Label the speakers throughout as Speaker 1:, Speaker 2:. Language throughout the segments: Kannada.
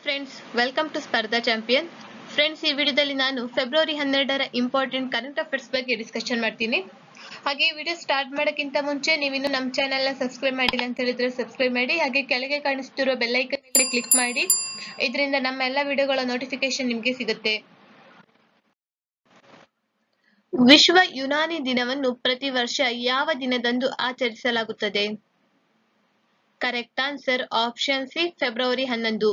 Speaker 1: ಫ್ರೆಂಡ್ಸ್ ವೆಲ್ಕಮ್ ಟು ಸ್ಪರ್ಧಾ ಚಾಂಪಿಯನ್ ಫ್ರೆಂಡ್ಸ್ ಈ ವಿಡಿಯೋದಲ್ಲಿ ನಾನು ಫೆಬ್ರವರಿ ಹನ್ನೆರಡರ ಇಂಪಾರ್ಟೆಂಟ್ ಕರೆಂಟ್ ಅಫೇರ್ಸ್ ಬಗ್ಗೆ ಡಿಸ್ಕಷನ್ ಮಾಡ್ತೀನಿ ಹಾಗೆ ಈ ವಿಡಿಯೋ ಸ್ಟಾರ್ಟ್ ಮಾಡೋಕ್ಕಿಂತ ಮುಂಚೆ ನೀವಿನ್ನು ನಮ್ಮ ಚಾನೆಲ್ನ ಸಬ್ಸ್ಕ್ರೈಬ್ ಮಾಡಿಲ್ಲ ಅಂತ ಹೇಳಿದ್ರೆ ಸಬ್ಸ್ಕ್ರೈಬ್ ಮಾಡಿ ಹಾಗೆ ಕೆಳಗೆ ಕಾಣಿಸ್ತಿರೋ ಬೆಲ್ಲೈಕನ್ ಮೇಲೆ ಕ್ಲಿಕ್ ಮಾಡಿ ಇದರಿಂದ ನಮ್ಮ ಎಲ್ಲ ವಿಡಿಯೋಗಳ ನೋಟಿಫಿಕೇಶನ್ ನಿಮಗೆ ಸಿಗುತ್ತೆ ವಿಶ್ವ ಯುನಾನಿ ದಿನವನ್ನು ಪ್ರತಿ ವರ್ಷ ಯಾವ ದಿನದಂದು ಆಚರಿಸಲಾಗುತ್ತದೆ correct answer option C February ಹನ್ನೊಂದು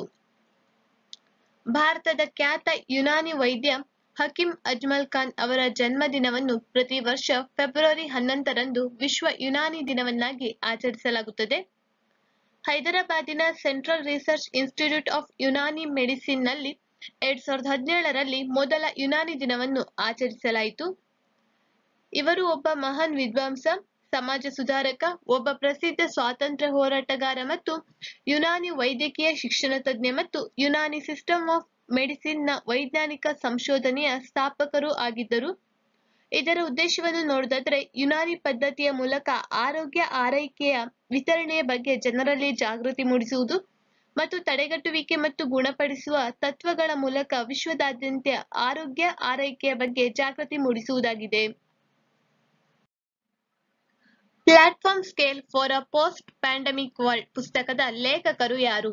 Speaker 1: ಭಾರತದ ಖ್ಯಾತ ಯುನಾನಿ ವೈದ್ಯ ಹಕೀಂ ಅಜ್ಮಲ್ ಖಾನ್ ಅವರ ಜನ್ಮದಿನವನ್ನು ಪ್ರತಿ ವರ್ಷ ಫೆಬ್ರವರಿ ಹನ್ನೊಂದರಂದು ವಿಶ್ವ ಯುನಾನಿ ದಿನವನ್ನಾಗಿ ಆಚರಿಸಲಾಗುತ್ತದೆ ಹೈದರಾಬಾದಿನ central research institute of Unani medicine ನಲ್ಲಿ ಎರಡ್ ಸಾವಿರದ ಹದಿನೇಳರಲ್ಲಿ ಮೊದಲ ಯುನಾನಿ ದಿನವನ್ನು ಆಚರಿಸಲಾಯಿತು ಇವರು ಒಬ್ಬ ಮಹಾನ್ ವಿದ್ವಾಂಸ ಸಮಾಜ ಸುಧಾರಕ ಒಬ್ಬ ಪ್ರಸಿದ್ಧ ಸ್ವಾತಂತ್ರ್ಯ ಹೋರಾಟಗಾರ ಮತ್ತು ಯುನಾನಿ ವೈದ್ಯಕೀಯ ಶಿಕ್ಷಣ ತಜ್ಞ ಮತ್ತು ಯುನಾನಿ ಸಿಸ್ಟಮ್ ಆಫ್ ಮೆಡಿಸಿನ್ ನ ವೈಜ್ಞಾನಿಕ ಸಂಶೋಧನೆಯ ಸ್ಥಾಪಕರು ಆಗಿದ್ದರು ಇದರ ಉದ್ದೇಶವನ್ನು ನೋಡಿದ್ರೆ ಯುನಾನಿ ಪದ್ಧತಿಯ ಮೂಲಕ ಆರೋಗ್ಯ ಆರೈಕೆಯ ವಿತರಣೆಯ ಬಗ್ಗೆ ಜನರಲ್ಲಿ ಜಾಗೃತಿ ಮೂಡಿಸುವುದು ಮತ್ತು ತಡೆಗಟ್ಟುವಿಕೆ ಮತ್ತು ಗುಣಪಡಿಸುವ ತತ್ವಗಳ ಮೂಲಕ ವಿಶ್ವದಾದ್ಯಂತ ಆರೋಗ್ಯ ಆರೈಕೆಯ ಬಗ್ಗೆ ಜಾಗೃತಿ ಮೂಡಿಸುವುದಾಗಿದೆ platform scale for a post pandemic world ಪುಸ್ತಕದ ಲೇಖಕರು ಯಾರು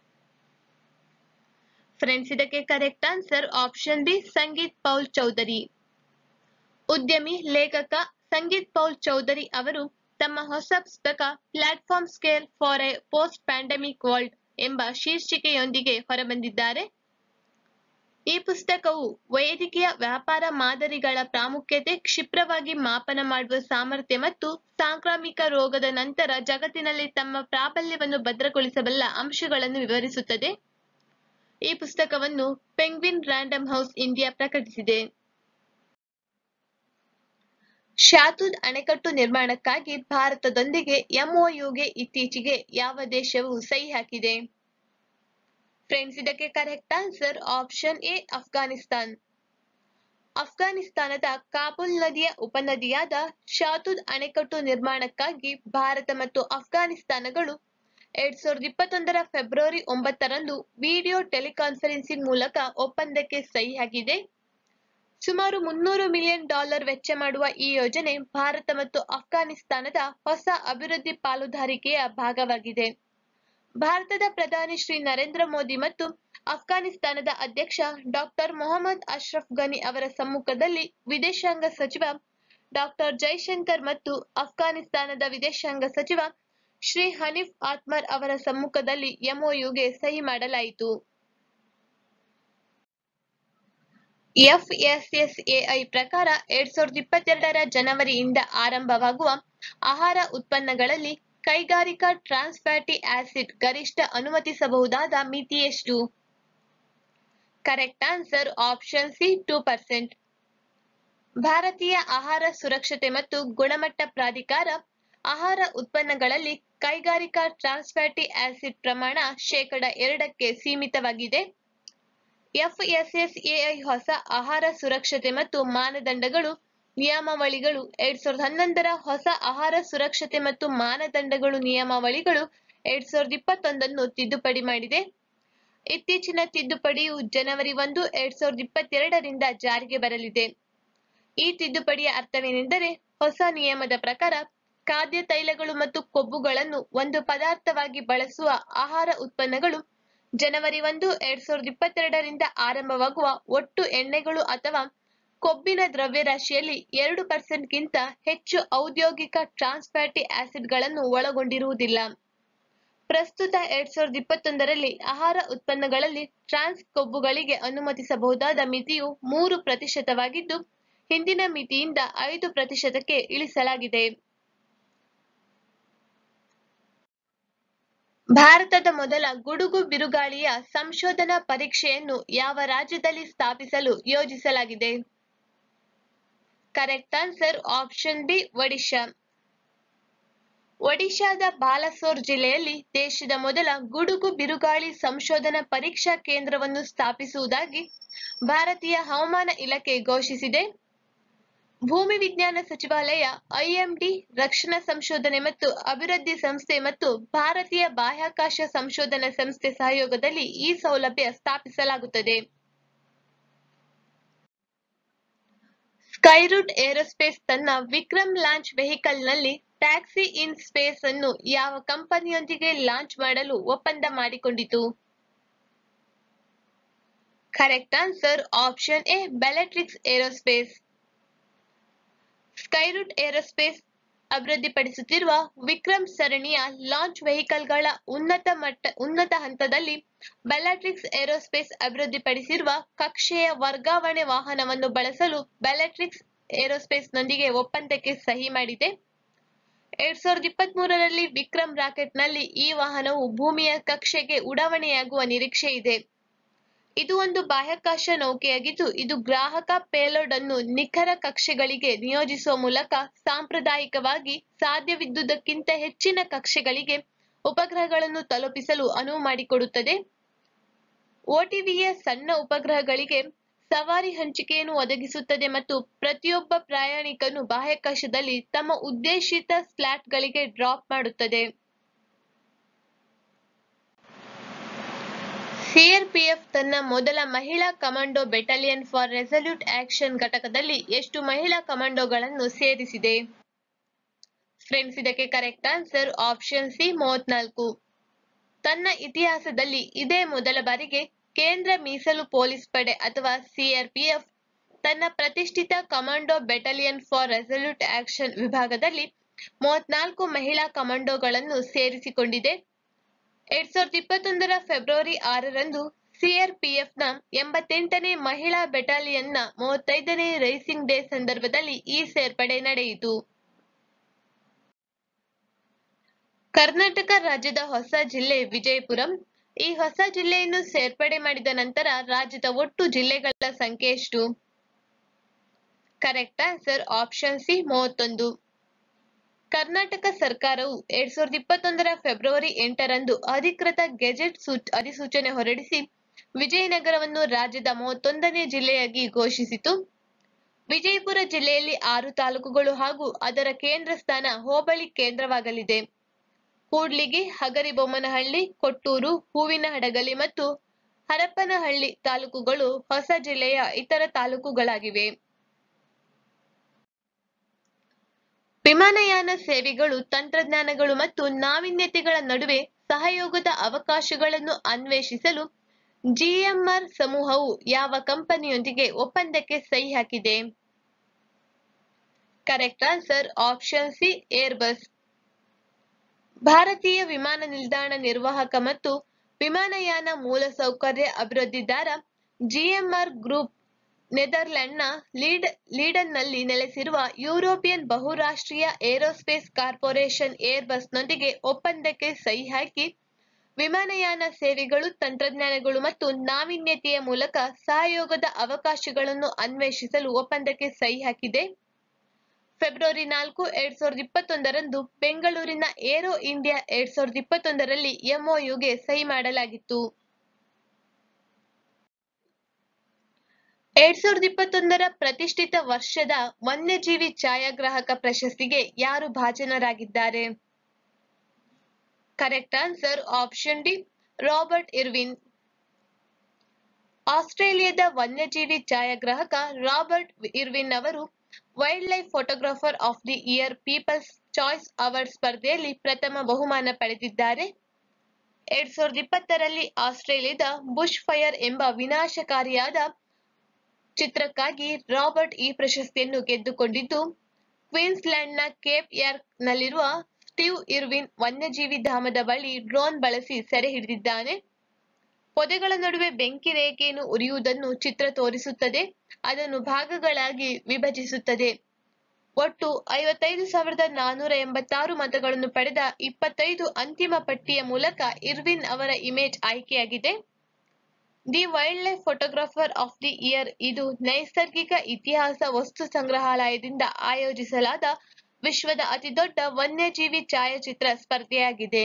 Speaker 1: ಫ್ರೆಂಡ್ಸ್ ಇದಕ್ಕೆ correct answer option B Sangeet Paul Chowdhury ಉದ್ಯಮಿ ಲೇಖಕ ಸಂಗೀತ್ ಪೌಲ್ ಚೌಧರಿ ಅವರು ತಮ್ಮ ಹೊಸ ಪುಸ್ತಕ platform scale for a post pandemic world ಎಂಬ ಶೀರ್ಷಿಕೆಯೊಂದಿಗೆ ಹೊರಬಂದಿದ್ದಾರೆ ಈ ಪುಸ್ತಕವು ವೈದ್ಯಕೀಯ ವ್ಯಾಪಾರ ಮಾದರಿಗಳ ಪ್ರಾಮುಖ್ಯತೆ ಕ್ಷಿಪ್ರವಾಗಿ ಮಾಪನ ಮಾಡುವ ಸಾಮರ್ಥ್ಯ ಮತ್ತು ಸಾಂಕ್ರಾಮಿಕ ರೋಗದ ನಂತರ ಜಗತ್ತಿನಲ್ಲಿ ತಮ್ಮ ಪ್ರಾಬಲ್ಯವನ್ನು ಭದ್ರಗೊಳಿಸಬಲ್ಲ ಅಂಶಗಳನ್ನು ವಿವರಿಸುತ್ತದೆ ಈ ಪುಸ್ತಕವನ್ನು ಪೆಂಗ್ವಿನ್ ರ್ಯಾಂಡಮ್ ಹೌಸ್ ಇಂಡಿಯಾ ಪ್ರಕಟಿಸಿದೆ ಶಾತುದ್ ಅಣೆಕಟ್ಟು ನಿರ್ಮಾಣಕ್ಕಾಗಿ ಭಾರತದೊಂದಿಗೆ ಎಂಒಯುಗೆ ಇತ್ತೀಚೆಗೆ ಯಾವ ದೇಶವು ಸಹಿ ಹಾಕಿದೆ ಫ್ರೆಂಡ್ಸ್ ಇದಕ್ಕೆ correct answer option A Afghanistan ಅಫ್ಘಾನಿಸ್ತಾನದ ಕಾಬೂಲ್ ನದಿಯ ಉಪನದಿಯಾದ ಶಾತುದ್ ಅಣೆಕಟ್ಟು ನಿರ್ಮಾಣಕ್ಕಾಗಿ ಭಾರತ ಮತ್ತು ಅಫ್ಘಾನಿಸ್ತಾನಗಳು ಎರಡ್ ಸಾವಿರದ ಇಪ್ಪತ್ತೊಂದರ ಫೆಬ್ರವರಿ ಒಂಬತ್ತರಂದು ವಿಡಿಯೋ ಟೆಲಿಕಾನ್ಫರೆನ್ಸಿಂಗ್ ಮೂಲಕ ಒಪ್ಪಂದಕ್ಕೆ ಸಹಿ ಹಾಕಿದೆ ಸುಮಾರು ಮುನ್ನೂರು ಮಿಲಿಯನ್ ಡಾಲರ್ ವೆಚ್ಚ ಮಾಡುವ ಈ ಯೋಜನೆ ಭಾರತ ಮತ್ತು ಅಫ್ಘಾನಿಸ್ತಾನದ ಹೊಸ ಅಭಿವೃದ್ಧಿ ಪಾಲುದಾರಿಕೆಯ ಭಾಗವಾಗಿದೆ ಭಾರತದ ಪ್ರಧಾನಿ ಶ್ರೀ ನರೇಂದ್ರ ಮೋದಿ ಮತ್ತು ಅಫ್ಘಾನಿಸ್ತಾನದ ಅಧ್ಯಕ್ಷ ಡಾಕ್ಟರ್ ಮೊಹಮ್ಮದ್ ಅಶ್ರಫ್ ಗನಿ ಅವರ ಸಮ್ಮುಖದಲ್ಲಿ ವಿದೇಶಾಂಗ ಸಚಿವ ಡಾಕ್ಟರ್ ಜೈಶಂಕರ್ ಮತ್ತು ಅಫ್ಘಾನಿಸ್ತಾನದ ವಿದೇಶಾಂಗ ಸಚಿವ ಶ್ರೀ ಹನೀಫ್ ಆತ್ಮರ್ ಅವರ ಸಮ್ಮುಖದಲ್ಲಿ ಎಂಒಯುಗೆ ಸಹಿ ಮಾಡಲಾಯಿತು ಎಫ್ಎಸ್ಎಸ್ಎಐ ಪ್ರಕಾರ ಎರಡ್ ಸಾವಿರದ ಇಪ್ಪತ್ತೆರಡರ ಜನವರಿಯಿಂದ ಆರಂಭವಾಗುವ ಆಹಾರ ಉತ್ಪನ್ನಗಳಲ್ಲಿ ಕೈಗಾರಿಕಾ ಟ್ರಾನ್ಸ್ ಫ್ಯಾಟಿ ಆಸಿಡ್ ಗರಿಷ್ಠ ಅನುಮತಿಸಬಹುದಾದ ಮಿತಿ ಎಷ್ಟು correct answer option C two percent ಭಾರತೀಯ ಆಹಾರ ಸುರಕ್ಷತೆ ಮತ್ತು ಗುಣಮಟ್ಟ ಪ್ರಾಧಿಕಾರ ಆಹಾರ ಉತ್ಪನ್ನಗಳಲ್ಲಿ ಕೈಗಾರಿಕಾ ಟ್ರಾನ್ಸ್ ಫ್ಯಾಟಿ ಆಸಿಡ್ ಪ್ರಮಾಣ ಶೇಕಡ ಎರಡಕ್ಕೆ ಸೀಮಿತವಾಗಿದೆ ಎಫ್ಎಸ್ಎಸ್ಎಐ ಹೊಸ ಆಹಾರ ಸುರಕ್ಷತೆ ಮತ್ತು ಮಾನದಂಡಗಳು ನಿಯಮಾವಳಿಗಳು ಎರಡ್ ಸಾವಿರದ ಹನ್ನೊಂದರ ಹೊಸ ಆಹಾರ ಸುರಕ್ಷತೆ ಮತ್ತು ಮಾನದಂಡಗಳು ನಿಯಮಾವಳಿಗಳು ಎರಡ್ ಸಾವಿರದ ಇಪ್ಪತ್ತೊಂದನ್ನು ತಿದ್ದುಪಡಿ ಮಾಡಿದೆ ಇತ್ತೀಚಿನ ತಿದ್ದುಪಡಿಯು ಜನವರಿ ಒಂದು ಎರಡ್ ಸಾವಿರದ ಇಪ್ಪತ್ತೆರಡರಿಂದ ಜಾರಿಗೆ ಬರಲಿದೆ ಈ ತಿದ್ದುಪಡಿಯ ಅರ್ಥವೇನೆಂದರೆ ಹೊಸ ನಿಯಮದ ಪ್ರಕಾರ ಖಾದ್ಯ ತೈಲಗಳು ಮತ್ತು ಕೊಬ್ಬುಗಳನ್ನು ಒಂದು ಪದಾರ್ಥವಾಗಿ ಬಳಸುವ ಆಹಾರ ಉತ್ಪನ್ನಗಳು ಜನವರಿ ಒಂದು ಎರಡ್ ಸಾವಿರದ ಇಪ್ಪತ್ತೆರಡರಿಂದ ಆರಂಭವಾಗುವ ಒಟ್ಟು ಎಣ್ಣೆಗಳು ಅಥವಾ ಕೊಬ್ಬಿನ ದ್ರವ್ಯರಾಶಿಯಲ್ಲಿ ಎರಡು ಪರ್ಸೆಂಟ್ಗಿಂತ ಹೆಚ್ಚು ಔದ್ಯೋಗಿಕ ಟ್ರಾನ್ಸ್ ಫ್ಯಾಟಿ ಆಸಿಡ್ಗಳನ್ನು ಒಳಗೊಂಡಿರುವುದಿಲ್ಲ ಪ್ರಸ್ತುತ ಎರಡ್ ಸಾವಿರದ ಇಪ್ಪತ್ತೊಂದರಲ್ಲಿ ಆಹಾರ ಉತ್ಪನ್ನಗಳಲ್ಲಿ ಟ್ರಾನ್ಸ್ ಕೊಬ್ಬುಗಳಿಗೆ ಅನುಮತಿಸಬಹುದಾದ ಮಿತಿಯು ಮೂರು ಪ್ರತಿಶತವಾಗಿದ್ದು ಹಿಂದಿನ ಮಿತಿಯಿಂದ ಐದು ಪ್ರತಿಶತಕ್ಕೆ ಇಳಿಸಲಾಗಿದೆ ಭಾರತದ ಮೊದಲ ಗುಡುಗು ಬಿರುಗಾಳಿಯ ಸಂಶೋಧನಾ ಪರೀಕ್ಷೆಯನ್ನು ಯಾವ ರಾಜ್ಯದಲ್ಲಿ ಸ್ಥಾಪಿಸಲು ಯೋಜಿಸಲಾಗಿದೆ correct answer option B Odisha ಒಡಿಶಾದ ಬಾಲಸೋರ್ ಜಿಲ್ಲೆಯಲ್ಲಿ ದೇಶದ ಮೊದಲ ಗುಡುಗು ಬಿರುಗಾಳಿ ಸಂಶೋಧನಾ ಪರೀಕ್ಷಾ ಕೇಂದ್ರವನ್ನು ಸ್ಥಾಪಿಸುವುದಾಗಿ ಭಾರತೀಯ ಹವಾಮಾನ ಇಲಾಖೆ ಘೋಷಿಸಿದೆ ಭೂಮಿ ವಿಜ್ಞಾನ ಸಚಿವಾಲಯ ಐಎಂಡಿ ರಕ್ಷಣಾ ಸಂಶೋಧನೆ ಮತ್ತು ಅಭಿವೃದ್ಧಿ ಸಂಸ್ಥೆ ಮತ್ತು ಭಾರತೀಯ ಬಾಹ್ಯಾಕಾಶ ಸಂಶೋಧನಾ ಸಂಸ್ಥೆ ಸಹಯೋಗದಲ್ಲಿ ಈ ಸೌಲಭ್ಯ ಸ್ಥಾಪಿಸಲಾಗುತ್ತದೆ ಸ್ಕೈರೂಟ್ ಏರೋಸ್ಪೇಸ್ ತನ್ನ ವಿಕ್ರಮ್ ಲಾಂಚ್ ವೆಹಿಕಲ್ನಲ್ಲಿ ಟ್ಯಾಕ್ಸಿ ಇನ್ ಸ್ಪೇಸ್ ಅನ್ನು ಯಾವ ಕಂಪನಿಯೊಂದಿಗೆ ಲಾಂಚ್ ಮಾಡಲು ಒಪ್ಪಂದ ಮಾಡಿಕೊಂಡಿತು correct answer option A Bellatrix Aerospace Skyroot Aerospace ಅಭಿವೃದ್ಧಿಪಡಿಸುತ್ತಿರುವ ವಿಕ್ರಮ್ ಸರಣಿಯ ಲಾಂಚ್ ವೆಹಿಕಲ್ಗಳ ಉನ್ನತ ಮಟ್ಟ ಉನ್ನತ ಹಂತದಲ್ಲಿ ಬೆಲಾಟ್ರಿಕ್ಸ್ ಏರೋಸ್ಪೇಸ್ ಅಭಿವೃದ್ಧಿಪಡಿಸಿರುವ ಕಕ್ಷೆಯ ವರ್ಗಾವಣೆ ವಾಹನವನ್ನು ಬಳಸಲು ಬೆಲಾಟ್ರಿಕ್ಸ್ ಏರೋಸ್ಪೇಸ್ನೊಂದಿಗೆ ಒಪ್ಪಂದಕ್ಕೆ ಸಹಿ ಮಾಡಿದೆ ಎರಡ್ ಸಾವಿರದ ಇಪ್ಪತ್ತ್ ಮೂರರಲ್ಲಿ ವಿಕ್ರಮ್ ರಾಕೆಟ್ನಲ್ಲಿ ಈ ವಾಹನವು ಭೂಮಿಯ ಕಕ್ಷೆಗೆ ಉಡಾವಣೆಯಾಗುವ ನಿರೀಕ್ಷೆ ಇದೆ ಇದು ಒಂದು ಬಾಹ್ಯಾಕಾಶ ನೌಕೆಯಾಗಿದ್ದು ಇದು ಗ್ರಾಹಕ ಪೇಲೋಡ್ ಅನ್ನು ನಿಖರ ಕಕ್ಷೆಗಳಿಗೆ ನಿಯೋಜಿಸುವ ಮೂಲಕ ಸಾಂಪ್ರದಾಯಿಕವಾಗಿ ಸಾಧ್ಯವಿದ್ದುದಕ್ಕಿಂತ ಹೆಚ್ಚಿನ ಕಕ್ಷೆಗಳಿಗೆ ಉಪಗ್ರಹಗಳನ್ನು ತಲುಪಿಸಲು ಅನುವು ಮಾಡಿಕೊಡುತ್ತದೆ ಒಟಿವಿಯ ಸಣ್ಣ ಉಪಗ್ರಹಗಳಿಗೆ ಸವಾರಿ ಹಂಚಿಕೆಯನ್ನು ಒದಗಿಸುತ್ತದೆ ಮತ್ತು ಪ್ರತಿಯೊಬ್ಬ ಪ್ರಯಾಣಿಕನು ಬಾಹ್ಯಾಕಾಶದಲ್ಲಿ ತಮ್ಮ ಉದ್ದೇಶಿತ ಸ್ಲಾಟ್ಗಳಿಗೆ ಡ್ರಾಪ್ ಮಾಡುತ್ತದೆ ಸಿಆರ್ಪಿಎಫ್ ತನ್ನ ಮೊದಲ ಮಹಿಳಾ commando battalion for resolute action ಘಟಕದಲ್ಲಿ ಎಷ್ಟು ಮಹಿಳಾ ಕಮಾಂಡೋಗಳನ್ನು ಸೇರಿಸಿದೆ ಫ್ರೆಂಡ್ಸ್ ಇದಕ್ಕೆ ಕರೆಕ್ಟ್ ಆನ್ಸರ್ ಆಪ್ಷನ್ ಸಿ ಮೂವತ್ನಾಲ್ಕು ತನ್ನ ಇತಿಹಾಸದಲ್ಲಿ ಇದೇ ಮೊದಲ ಬಾರಿಗೆ ಕೇಂದ್ರ ಮೀಸಲು ಪೊಲೀಸ್ ಪಡೆ ಅಥವಾ ಸಿಆರ್ಪಿಎಫ್ ತನ್ನ ಪ್ರತಿಷ್ಠಿತ commando battalion for resolute action ವಿಭಾಗದಲ್ಲಿ ಮೂವತ್ನಾಲ್ಕು ಮಹಿಳಾ ಕಮಾಂಡೋಗಳನ್ನು ಸೇರಿಸಿಕೊಂಡಿದೆ ಎರಡ್ ಸಾವಿರದ ಇಪ್ಪತ್ತೊಂದರ ಫೆಬ್ರವರಿ ಆರರಂದು ಸಿಆರ್ಪಿಎಫ್ನ ಎಂಬತ್ತೆಂಟನೇ ಮಹಿಳಾ ಬೆಟಾಲಿಯನ್ನ ಮೂವತ್ತೈದನೇ ರೈಸಿಂಗ್ ಡೇ ಸಂದರ್ಭದಲ್ಲಿ ಈ ಸೇರ್ಪಡೆ ನಡೆಯಿತು ಕರ್ನಾಟಕ ರಾಜ್ಯದ ಹೊಸ ಜಿಲ್ಲೆ ವಿಜಯಪುರಂ ಈ ಹೊಸ ಜಿಲ್ಲೆಯನ್ನು ಸೇರ್ಪಡೆ ಮಾಡಿದ ನಂತರ ರಾಜ್ಯದ ಒಟ್ಟು ಜಿಲ್ಲೆಗಳ ಸಂಖ್ಯೆ ಎಷ್ಟು ಕರೆಕ್ಟ್ ಆನ್ಸರ್ ಆಪ್ಷನ್ ಸಿ ಮೂವತ್ತೊಂದು ಕರ್ನಾಟಕ ಸರ್ಕಾರವು ಎರಡ್ ಸಾವಿರದ ಇಪ್ಪತ್ತೊಂದರ ಫೆಬ್ರವರಿ ಎಂಟರಂದು ಅಧಿಕೃತ ಗೆಜೆಟ್ ಸೂಚ್ ಅಧಿಸೂಚನೆ ಹೊರಡಿಸಿ ವಿಜಯನಗರವನ್ನು ರಾಜ್ಯದ ಮೂವತ್ತೊಂದನೇ ಜಿಲ್ಲೆಯಾಗಿ ಘೋಷಿಸಿತು ವಿಜಯಪುರ ಜಿಲ್ಲೆಯಲ್ಲಿ ಆರು ತಾಲೂಕುಗಳು ಹಾಗೂ ಅದರ ಕೇಂದ್ರ ಸ್ಥಾನ ಹೋಬಳಿ ಕೇಂದ್ರವಾಗಲಿದೆ ಕೂಡ್ಲಿಗಿ ಹಗರಿಬೊಮ್ಮನಹಳ್ಳಿ ಕೊಟ್ಟೂರು ಹೂವಿನಹಡಗಲಿ ಮತ್ತು ಹರಪನಹಳ್ಳಿ ತಾಲೂಕುಗಳು ಹೊಸ ಜಿಲ್ಲೆಯ ಇತರ ತಾಲೂಕುಗಳಾಗಿವೆ ವಿಮಾನಯಾನ ಸೇವೆಗಳು ತಂತ್ರಜ್ಞಾನಗಳು ಮತ್ತು ನಾವೀನ್ಯತೆಗಳ ನಡುವೆ ಸಹಯೋಗದ ಅವಕಾಶಗಳನ್ನು ಅನ್ವೇಷಿಸಲು ಜಿಎಂಆರ್ ಸಮೂಹವು ಯಾವ ಕಂಪನಿಯೊಂದಿಗೆ ಒಪ್ಪಂದಕ್ಕೆ ಸಹಿ ಹಾಕಿದೆ correct answer option C Airbus ಭಾರತೀಯ ವಿಮಾನ ನಿಲ್ದಾಣ ನಿರ್ವಾಹಕ ಮತ್ತು ವಿಮಾನಯಾನ ಮೂಲಸೌಕರ್ಯ ಅಭಿವೃದ್ಧಿದಾರ ಜಿಎಂಆರ್ ಗ್ರೂಪ್ ನೆದರ್ಲೆಂಡ್ನ ಲೀಡ್ ಲೀಡನ್ನಲ್ಲಿ ನೆಲೆಸಿರುವ ಯುರೋಪಿಯನ್ ಬಹುರಾಷ್ಟ್ರೀಯ ಏರೋಸ್ಪೇಸ್ ಕಾರ್ಪೊರೇಷನ್ ಏರ್ಬಸ್ನೊಂದಿಗೆ ಒಪ್ಪಂದಕ್ಕೆ ಸಹಿ ಹಾಕಿ ವಿಮಾನಯಾನ ಸೇವೆಗಳು ತಂತ್ರಜ್ಞಾನಗಳು ಮತ್ತು ನಾವೀನ್ಯತೆಯ ಮೂಲಕ ಸಹಯೋಗದ ಅವಕಾಶಗಳನ್ನು ಅನ್ವೇಷಿಸಲು ಒಪ್ಪಂದಕ್ಕೆ ಸಹಿ ಹಾಕಿದೆ ಫೆಬ್ರವರಿ ನಾಲ್ಕು ಎರಡ್ ಸಾವಿರದ ಇಪ್ಪತ್ತೊಂದರಂದು ಬೆಂಗಳೂರಿನ ಏರೋ ಇಂಡಿಯಾ ಎರಡ್ ಸಾವಿರದ ಇಪ್ಪತ್ತೊಂದರಲ್ಲಿ ಎಂಒಯುಗೆ ಸಹಿ ಮಾಡಲಾಗಿತ್ತು ಎರಡ್ ಸಾವಿರದ ಇಪ್ಪತ್ತೊಂದರ ಪ್ರತಿಷ್ಠಿತ ವರ್ಷದ ವನ್ಯಜೀವಿ ಛಾಯಾಗ್ರಾಹಕ ಪ್ರಶಸ್ತಿಗೆ ಯಾರು ಭಾಜನರಾಗಿದ್ದಾರೆ correct answer option D Robert Irwin ಆಸ್ಟ್ರೇಲಿಯಾದ ವನ್ಯಜೀವಿ ಛಾಯಾಗ್ರಾಹಕ ರಾಬರ್ಟ್ ಇರ್ವಿನ್ ಅವರು wildlife photographer of the year people's choice award ಸ್ಪರ್ಧೆಯಲ್ಲಿ ಪ್ರಥಮ ಬಹುಮಾನ ಪಡೆದಿದ್ದಾರೆ ಎರಡ್ ಸಾವಿರದ ಇಪ್ಪತ್ತರಲ್ಲಿ ಆಸ್ಟ್ರೇಲಿಯಾದ ಬುಷ್ ಫೈರ್ ಎಂಬ ವಿನಾಶಕಾರಿಯಾದ ಚಿತ್ರಕ್ಕಾಗಿ ರಾಬರ್ಟ್ ಈ ಪ್ರಶಸ್ತಿಯನ್ನು ಗೆದ್ದುಕೊಂಡಿದ್ದು ಕ್ವೀನ್ಸ್ಲ್ಯಾಂಡ್ನ ಕೇಪ್ ಯಾರ್ಕ್ ನಲ್ಲಿರುವ ಸ್ಟೀವ್ ಇರ್ವಿನ್ ವನ್ಯಜೀವಿ ಧಾಮದ ಬಳಿ ಡ್ರೋನ್ ಬಳಸಿ ಸೆರೆ ಹಿಡಿದಿದ್ದಾನೆ ಪೊದೆಗಳ ನಡುವೆ ಬೆಂಕಿ ರೇಖೆಯನ್ನು ಉರಿಯುವುದನ್ನು ಚಿತ್ರ ತೋರಿಸುತ್ತದೆ ಅದನ್ನು ಭಾಗಗಳಾಗಿ ವಿಭಜಿಸುತ್ತದೆ ಒಟ್ಟು ಐವತ್ತೈದು ಸಾವಿರದ ನಾನೂರ ಎಂಬತ್ತಾರು ಮತಗಳನ್ನು ಪಡೆದ ಇಪ್ಪತ್ತೈದು ಅಂತಿಮ ಪಟ್ಟಿಯ ಮೂಲಕ ಇರ್ವಿನ್ ಅವರ ಇಮೇಜ್ ಆಯ್ಕೆಯಾಗಿದೆ the wildlife photographer of the year ಇದು ನೈಸರ್ಗಿಕ ಇತಿಹಾಸ ವಸ್ತು ಸಂಗ್ರಹಾಲಯದಿಂದ ಆಯೋಜಿಸಲಾದ ವಿಶ್ವದ ಅತಿದೊಡ್ಡ ವನ್ಯಜೀವಿ ಛಾಯಾಚಿತ್ರ ಸ್ಪರ್ಧೆಯಾಗಿದೆ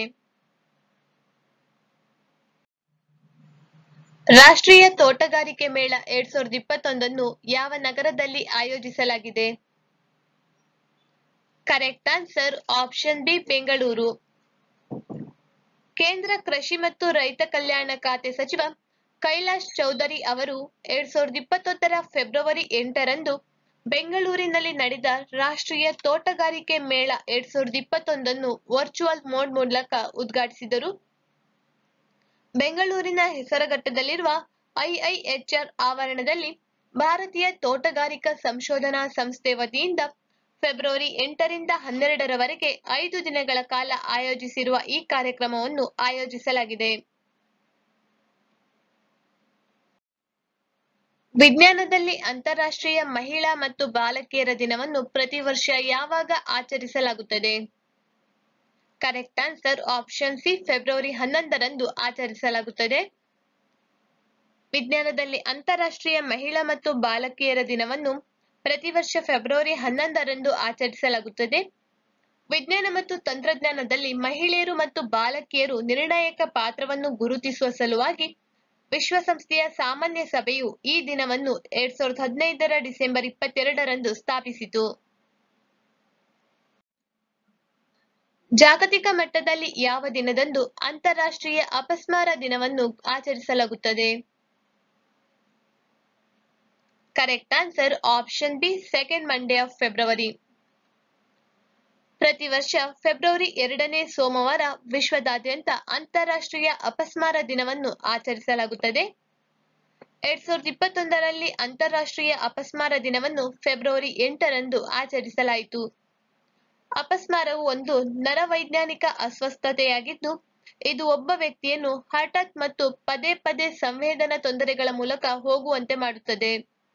Speaker 1: ರಾಷ್ಟ್ರೀಯ ತೋಟಗಾರಿಕೆ ಮೇಳ ಎರಡ್ ಸಾವಿರದ ಇಪ್ಪತ್ತೊಂದನ್ನು ಯಾವ ನಗರದಲ್ಲಿ ಆಯೋಜಿಸಲಾಗಿದೆ correct answer option B Bengaluru ಕೇಂದ್ರ ಕೃಷಿ ಮತ್ತು ರೈತ ಕಲ್ಯಾಣ ಖಾತೆ ಸಚಿವ ಕೈಲಾಶ್ ಚೌಧರಿ ಅವರು ಎರಡ್ ಸಾವಿರದ ಇಪ್ಪತ್ತೊಂದರ ಫೆಬ್ರವರಿ ಎಂಟರಂದು ಬೆಂಗಳೂರಿನಲ್ಲಿ ನಡೆದ ರಾಷ್ಟ್ರೀಯ ತೋಟಗಾರಿಕೆ ಮೇಳ ಎರಡ್ ಸಾವಿರದ ಇಪ್ಪತ್ತೊಂದನ್ನು ವರ್ಚುವಲ್ ಮೋಡ್ ಮೂಲಕ ಉದ್ಘಾಟಿಸಿದರು ಬೆಂಗಳೂರಿನ ಹೆಸರಘಟ್ಟದಲ್ಲಿರುವ ಐಐಎಚ್ಆರ್ ಆವರಣದಲ್ಲಿ ಭಾರತೀಯ ತೋಟಗಾರಿಕಾ ಸಂಶೋಧನಾ ಸಂಸ್ಥೆ ವತಿಯಿಂದ ಫೆಬ್ರವರಿ ಎಂಟರಿಂದ ಹನ್ನೆರಡರವರೆಗೆ ಐದು ದಿನಗಳ ಕಾಲ ಆಯೋಜಿಸಿರುವ ಈ ಕಾರ್ಯಕ್ರಮವನ್ನು ಆಯೋಜಿಸಲಾಗಿದೆ ವಿಜ್ಞಾನದಲ್ಲಿ ಅಂತಾರಾಷ್ಟ್ರೀಯ ಮಹಿಳಾ ಮತ್ತು ಬಾಲಕಿಯರ ದಿನವನ್ನು ಪ್ರತಿ ವರ್ಷ ಯಾವಾಗ ಆಚರಿಸಲಾಗುತ್ತದೆ correct answer option C February ಹನ್ನೊಂದರಂದು ಆಚರಿಸಲಾಗುತ್ತದೆ ವಿಜ್ಞಾನದಲ್ಲಿ ಅಂತಾರಾಷ್ಟ್ರೀಯ ಮಹಿಳಾ ಮತ್ತು ಬಾಲಕಿಯರ ದಿನವನ್ನು ಪ್ರತಿ ವರ್ಷ ಫೆಬ್ರವರಿ ಹನ್ನೊಂದರಂದು ಆಚರಿಸಲಾಗುತ್ತದೆ ವಿಜ್ಞಾನ ಮತ್ತು ತಂತ್ರಜ್ಞಾನದಲ್ಲಿ ಮಹಿಳೆಯರು ಮತ್ತು ಬಾಲಕಿಯರು ನಿರ್ಣಾಯಕ ಪಾತ್ರವನ್ನು ಗುರುತಿಸುವ ಸಲುವಾಗಿ ವಿಶ್ವಸಂಸ್ಥೆಯ ಸಾಮಾನ್ಯ ಸಭೆಯು ಈ ದಿನವನ್ನು ಎರಡ್ ಸಾವಿರದ ಹದಿನೈದರ ಡಿಸೆಂಬರ್ ಇಪ್ಪತ್ತೆರಡರಂದು ಸ್ಥಾಪಿಸಿತು ಜಾಗತಿಕ ಮಟ್ಟದಲ್ಲಿ ಯಾವ ದಿನದಂದು ಅಂತಾರಾಷ್ಟ್ರೀಯ ಅಪಸ್ಮಾರ ದಿನವನ್ನು ಆಚರಿಸಲಾಗುತ್ತದೆ correct answer option B second Monday of February ಪ್ರತಿ ವರ್ಷ ಫೆಬ್ರವರಿ ಎರಡನೇ ಸೋಮವಾರ ವಿಶ್ವದಾದ್ಯಂತ ಅಂತಾರಾಷ್ಟ್ರೀಯ ಅಪಸ್ಮಾರ ದಿನವನ್ನು ಆಚರಿಸಲಾಗುತ್ತದೆ ಎರಡ್ ಸಾವಿರದ ಇಪ್ಪತ್ತೊಂದರಲ್ಲಿ ಅಂತಾರಾಷ್ಟ್ರೀಯ ಅಪಸ್ಮಾರ ದಿನವನ್ನು ಫೆಬ್ರವರಿ ಎಂಟರಂದು ಆಚರಿಸಲಾಯಿತು ಅಪಸ್ಮಾರವು ಒಂದು ನರವೈಜ್ಞಾನಿಕ ಅಸ್ವಸ್ಥತೆಯಾಗಿದ್ದು ಇದು ಒಬ್ಬ ವ್ಯಕ್ತಿಯನ್ನು ಹಠಾತ್ ಮತ್ತು ಪದೇ ಪದೇ ಸಂವೇದನಾ ತೊಂದರೆಗಳ ಮೂಲಕ ಹೋಗುವಂತೆ ಮಾಡುತ್ತದೆ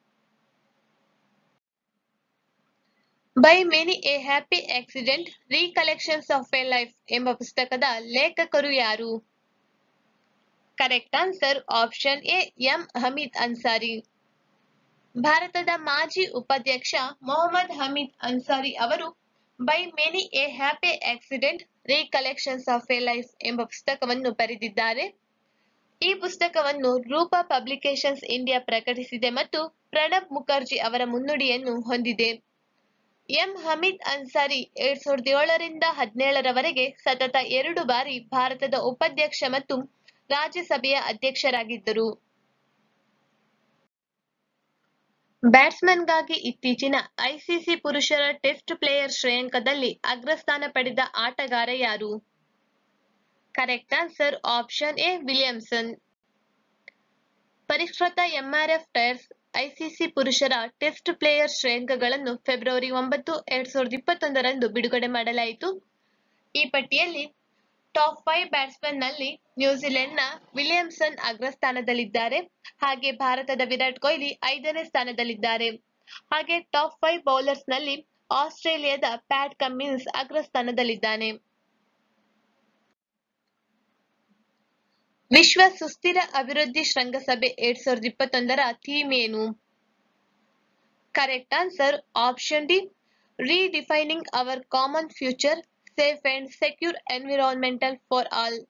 Speaker 1: by many a happy accident recollections of a life ಎಂಬ ಪುಸ್ತಕದ ಲೇಖಕರು ಯಾರು correct answer option A M Hamid Ansari ಭಾರತದ ಮಾಜಿ ಉಪಾಧ್ಯಕ್ಷ ಮೊಹಮ್ಮದ್ ಹಮೀದ್ ಅನ್ಸಾರಿ ಅವರು by many a happy accident recollections of a life ಎಂಬ ಪುಸ್ತಕವನ್ನು ಬರೆದಿದ್ದಾರೆ ಈ ಪುಸ್ತಕವನ್ನು ರೂಪ ಪಬ್ಲಿಕೇಶನ್ಸ್ ಇಂಡಿಯಾ ಪ್ರಕಟಿಸಿದೆ ಮತ್ತು ಪ್ರಣಬ್ ಮುಖರ್ಜಿ ಅವರ ಮುನ್ನುಡಿಯನ್ನು ಹೊಂದಿದೆ ಎಂ ಹಮೀದ್ ಅನ್ಸಾರಿ ಎರಡ್ ಸಾವಿರದ ಏಳರಿಂದ ಹದಿನೇಳರವರೆಗೆ ಸತತ ಎರಡು ಬಾರಿ ಭಾರತದ ಉಪಾಧ್ಯಕ್ಷ ಮತ್ತು ರಾಜ್ಯಸಭೆಯ ಅಧ್ಯಕ್ಷರಾಗಿದ್ದರು ಬ್ಯಾಟ್ಸ್ಮನ್ಗಾಗಿ ಇತ್ತೀಚಿನ ಐಸಿಸಿ ಪುರುಷರ ಟೆಸ್ಟ್ ಪ್ಲೇಯರ್ ಶ್ರೇಯಾಂಕದಲ್ಲಿ ಅಗ್ರಸ್ಥಾನ ಪಡೆದ ಆಟಗಾರ ಯಾರು correct answer option A Williamson ಪರಿಷ್ಕೃತ ಎಂಆರ್ಎಫ್ ಟೈರ್ಸ್ ಐಸಿಸಿ ಪುರುಷರ ಟೆಸ್ಟ್ ಪ್ಲೇಯರ್ ಶ್ರೇಯಾಂಕಗಳನ್ನು ಫೆಬ್ರವರಿ ಒಂಬತ್ತು ಎರಡ್ ಸಾವಿರದ ಇಪ್ಪತ್ತೊಂದರಂದು ಬಿಡುಗಡೆ ಮಾಡಲಾಯಿತು ಈ ಪಟ್ಟಿಯಲ್ಲಿ ಟಾಪ್ ಫೈವ್ ಬ್ಯಾಟ್ಸ್ಮನ್ ನಲ್ಲಿ ನ್ಯೂಜಿಲೆಂಡ್ನ ವಿಲಿಯಮ್ಸನ್ ಅಗ್ರಸ್ಥಾನದಲ್ಲಿದ್ದಾರೆ ಹಾಗೆ ಭಾರತದ ವಿರಾಟ್ ಕೊಹ್ಲಿ ಐದನೇ ಸ್ಥಾನದಲ್ಲಿದ್ದಾರೆ ಹಾಗೆ ಟಾಪ್ ಫೈವ್ ಬೌಲರ್ಸ್ ನಲ್ಲಿ ಆಸ್ಟ್ರೇಲಿಯಾದ ಪ್ಯಾಟ್ ಕಮ್ಮಿನ್ಸ್ ಅಗ್ರಸ್ಥಾನದಲ್ಲಿದ್ದಾನೆ ವಿಶ್ವ ಸುಸ್ಥಿರ ಅಭಿವೃದ್ಧಿ ಶೃಂಗಸಭೆ ಎರಡ್ ಸಾವಿರದ ಇಪ್ಪತ್ತೊಂದರ ಥೀಮ್ ಏನು correct answer option D redefining our common future safe and secure environmental for all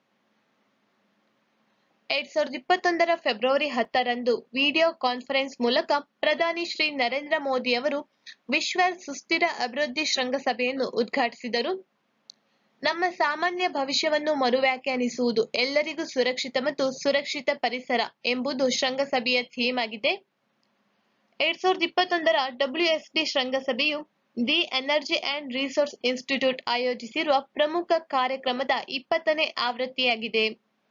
Speaker 1: ಎರಡ್ ಸಾವಿರದ ಇಪ್ಪತ್ತೊಂದರ ಫೆಬ್ರವರಿ ಹತ್ತರಂದು ವಿಡಿಯೋ ಕಾನ್ಫರೆನ್ಸ್ ಮೂಲಕ ಪ್ರಧಾನಿ ಶ್ರೀ ನರೇಂದ್ರ ಮೋದಿ ಅವರು ವಿಶ್ವ ಸುಸ್ಥಿರ ಅಭಿವೃದ್ಧಿ ಶೃಂಗಸಭೆಯನ್ನು ಉದ್ಘಾಟಿಸಿದರು ನಮ್ಮ ಸಾಮಾನ್ಯ ಭವಿಷ್ಯವನ್ನು ಮರುವ್ಯಾಖ್ಯಾನಿಸುವುದು ಎಲ್ಲರಿಗೂ ಸುರಕ್ಷಿತ ಮತ್ತು ಸುರಕ್ಷಿತ ಪರಿಸರ ಎಂಬುದು ಶೃಂಗಸಭೆಯ ಥೀಮ್ ಆಗಿದೆ ಎರಡ್ ಸಾವಿರದ ಇಪ್ಪತ್ತೊಂದರ ಡಬ್ಲ್ಯೂಎಸ್ಡಿ ಶೃಂಗಸಭೆಯು the energy and resource institute ಆಯೋಜಿಸಿರುವ ಪ್ರಮುಖ ಕಾರ್ಯಕ್ರಮದ ಇಪ್ಪತ್ತನೇ ಆವೃತ್ತಿಯಾಗಿದೆ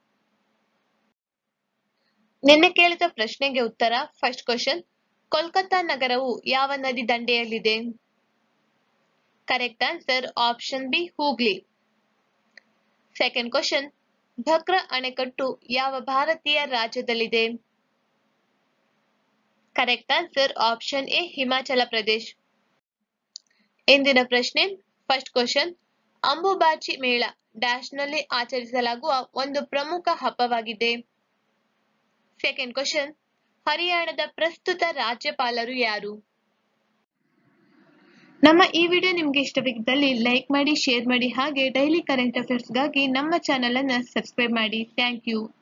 Speaker 1: ನಿನ್ನೆ ಕೇಳಿದ ಪ್ರಶ್ನೆಗೆ ಉತ್ತರ ಫಸ್ಟ್ ಕ್ವಶನ್ ಕೋಲ್ಕತ್ತಾ ನಗರವು ಯಾವ ನದಿ ದಂಡೆಯಲ್ಲಿದೆ correct answer option B Hooghly second question Bhakra ಅಣೆಕಟ್ಟು ಯಾವ ಭಾರತೀಯ ರಾಜ್ಯದಲ್ಲಿದೆ correct answer option A Himachal Pradesh ಇಂದಿನ ಪ್ರಶ್ನೆ ಫಸ್ಟ್ ಕ್ವಶನ್ ಅಂಬುಬಾಚಿ ಮೇಳ ಡ್ಯಾಶ್ ನಲ್ಲಿ ಆಚರಿಸಲಾಗುವ ಒಂದು ಪ್ರಮುಖ ಹಬ್ಬವಾಗಿದೆ ಸೆಕೆಂಡ್ ಕ್ವಶನ್ ಹರಿಯಾಣದ ಪ್ರಸ್ತುತ ರಾಜ್ಯಪಾಲರು ಯಾರು ನಮ್ಮ ಈ ವಿಡಿಯೋ ನಿಮ್ಗೆ ಇಷ್ಟವಾಗಿದ್ದಲ್ಲಿ ಲೈಕ್ ಮಾಡಿ ಶೇರ್ ಮಾಡಿ ಹಾಗೆ ಡೈಲಿ ಕರೆಂಟ್ ಅಫೇರ್ಸ್ಗಾಗಿ ನಮ್ಮ ಚಾನೆಲ್ ಅನ್ನ ಸಬ್ಸ್ಕ್ರೈಬ್ ಮಾಡಿ ಥ್ಯಾಂಕ್ ಯು